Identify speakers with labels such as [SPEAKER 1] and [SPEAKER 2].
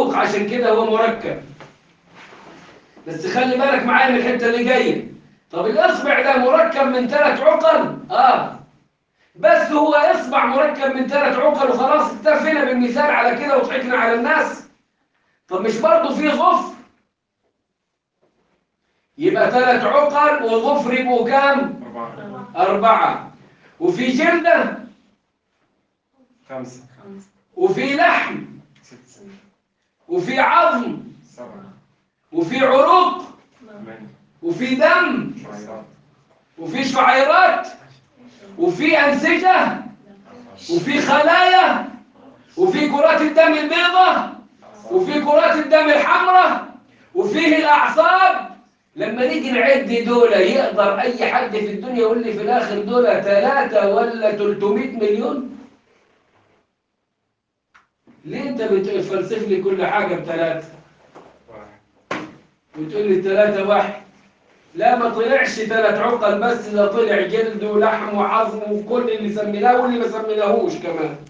[SPEAKER 1] مخلوق عشان كده هو مركب بس خلي بالك معايا من الحته اللي جايه طب الاصبع ده مركب من ثلاث عقل اه بس هو اصبع مركب من ثلاث عقل وخلاص اكتفينا بالمثال على كده وضحكنا على الناس طب مش برضه في ظفر يبقى ثلاث عقل وظفر يبقوا كام
[SPEAKER 2] أربعة
[SPEAKER 1] أربعة وفي جلدة
[SPEAKER 2] خمسة
[SPEAKER 3] خمسة
[SPEAKER 1] وفي لحم
[SPEAKER 2] ستة
[SPEAKER 1] وفي عظم
[SPEAKER 2] سبعة
[SPEAKER 1] وفي عروق
[SPEAKER 2] ثمانية
[SPEAKER 1] وفي دم
[SPEAKER 2] عشرة
[SPEAKER 1] وفي شعيرات وفي أنسجة وفي خلايا وفي كرات الدم البيضاء وفي كرات الدم الحمراء وفيه الأعصاب لما نيجي نعد دول يقدر أي حد في الدنيا يقول لي في الآخر دول ثلاثة ولا 300 مليون ليه أنت بتفلسف لي كل حاجة بثلاثة
[SPEAKER 2] واحد
[SPEAKER 1] وتقول لي ثلاثة واحد لا ما طلعش ثلاث عقل بس ده طلع جلد ولحم وعظم وكل اللي سميناه واللي ما سميناهوش كمان